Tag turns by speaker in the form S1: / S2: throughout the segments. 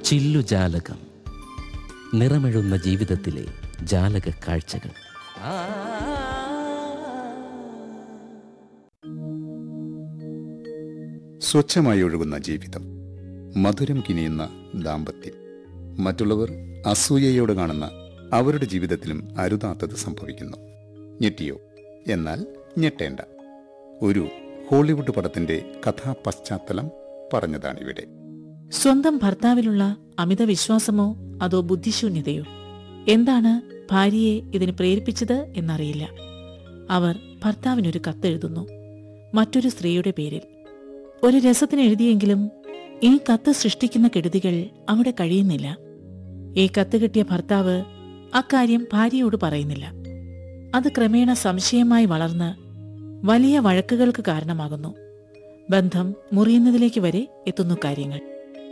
S1: ചില്ലുജാലകം നിറമെഴുന്ന ജീവിതത്തിലെ ജാലക കാഴ്ചകൾ
S2: സ്വച്ഛമായി ഒഴുകുന്ന ജീവിതം മധുരം കിനിയുന്ന ദാമ്പത്യം മറ്റുള്ളവർ അസൂയയോടെ കാണുന്ന അവരുടെ ജീവിതത്തിലും അരുതാത്തത് സംഭവിക്കുന്നു ഞെട്ടിയോ എന്നാൽ ഞെട്ടേണ്ട ഒരു ഹോളിവുഡ് പടത്തിന്റെ കഥാപശ്ചാത്തലം പറഞ്ഞതാണിവിടെ
S3: സ്വന്തം ഭർത്താവിലുള്ള അമിത വിശ്വാസമോ അതോ ബുദ്ധിശൂന്യതയോ എന്താണ് ഭാര്യയെ ഇതിന് പ്രേരിപ്പിച്ചത് എന്നറിയില്ല അവർ ഭർത്താവിനൊരു കത്തെഴുതുന്നു മറ്റൊരു സ്ത്രീയുടെ പേരിൽ ഒരു രസത്തിന് എഴുതിയെങ്കിലും ഈ കത്ത് സൃഷ്ടിക്കുന്ന കെടുതികൾ അവിടെ കഴിയുന്നില്ല ഈ കത്ത് കിട്ടിയ ഭർത്താവ് അക്കാര്യം ഭാര്യയോട് പറയുന്നില്ല അത് ക്രമേണ സംശയമായി വളർന്ന് വലിയ വഴക്കുകൾക്ക് കാരണമാകുന്നു ബന്ധം മുറിയുന്നതിലേക്ക് വരെ എത്തുന്നു കാര്യങ്ങൾ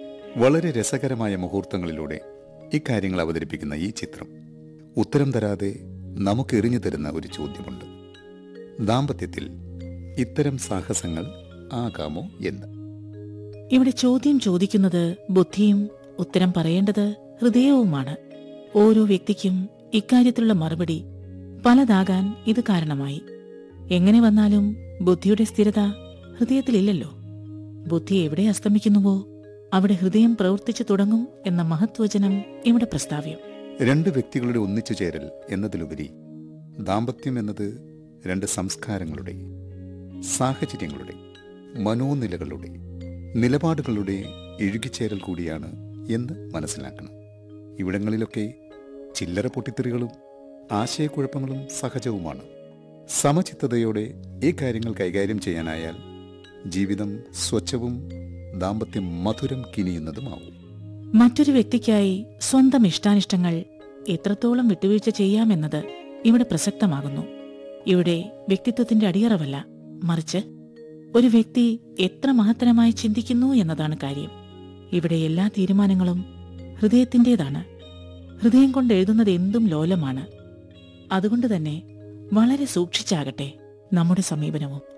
S2: വളരെ രസകരമായ മുഹൂർത്തങ്ങളിലൂടെ ഇക്കാര്യങ്ങൾ അവതരിപ്പിക്കുന്ന ഈ ചിത്രം ഉത്തരം തരാതെ നമുക്ക് എറിഞ്ഞു തരുന്ന ഒരു ചോദ്യമുണ്ട് ദാമ്പത്യത്തിൽ ഇത്തരം സാഹസങ്ങൾ ആകാമോ എന്ന്
S3: ഇവിടെ ചോദ്യം ചോദിക്കുന്നത് ബുദ്ധിയും ഉത്തരം പറയേണ്ടത് ഹൃദയവുമാണ് ഓരോ വ്യക്തിക്കും ഇക്കാര്യത്തിലുള്ള മറുപടി പലതാകാൻ ഇത് കാരണമായി എങ്ങനെ വന്നാലും ബുദ്ധിയുടെ സ്ഥിരത ഹൃദയത്തിലില്ലല്ലോ ബുദ്ധി എവിടെ അസ്തമിക്കുന്നുവോ അവിടെ ഹൃദയം പ്രവർത്തിച്ചു തുടങ്ങും എന്ന മഹത്വചനം ഇവിടെ പ്രസ്താവ്യം
S2: രണ്ട് വ്യക്തികളുടെ ഒന്നിച്ചു ചേരൽ എന്നതിലുപരി ദാമ്പത്യം എന്നത് രണ്ട് സംസ്കാരങ്ങളുടെ സാഹചര്യങ്ങളുടെ മനോനിലകളുടെ നിലപാടുകളുടെ ഇഴുകിച്ചേരൽ കൂടിയാണ് എന്ന് മനസ്സിലാക്കണം ഇവിടങ്ങളിലൊക്കെ ചില്ലറ പൊട്ടിത്തെറികളും ആശയക്കുഴപ്പങ്ങളും സഹജവുമാണ് സമചിത്തതയോടെ ഈ കാര്യങ്ങൾ കൈകാര്യം ചെയ്യാനായാൽ ജീവിതം സ്വച്ഛവും ദാമ്പത്യം മധുരം കിനിയുന്നതുമാവും
S3: മറ്റൊരു വ്യക്തിക്കായി സ്വന്തം ഇഷ്ടാനിഷ്ടങ്ങൾ എത്രത്തോളം വിട്ടുവീഴ്ച ചെയ്യാമെന്നത് ഇവിടെ പ്രസക്തമാകുന്നു ഇവിടെ വ്യക്തിത്വത്തിന്റെ അടിയറവല്ല മറിച്ച് ഒരു വ്യക്തി എത്ര മഹത്തരമായി ചിന്തിക്കുന്നു എന്നതാണ് കാര്യം ഇവിടെ എല്ലാ തീരുമാനങ്ങളും ഹൃദയത്തിൻ്റെതാണ് ഹൃദയം കൊണ്ട് എഴുതുന്നത് എന്തും ലോലമാണ് അതുകൊണ്ട് തന്നെ വളരെ സൂക്ഷിച്ചാകട്ടെ നമ്മുടെ സമീപനവും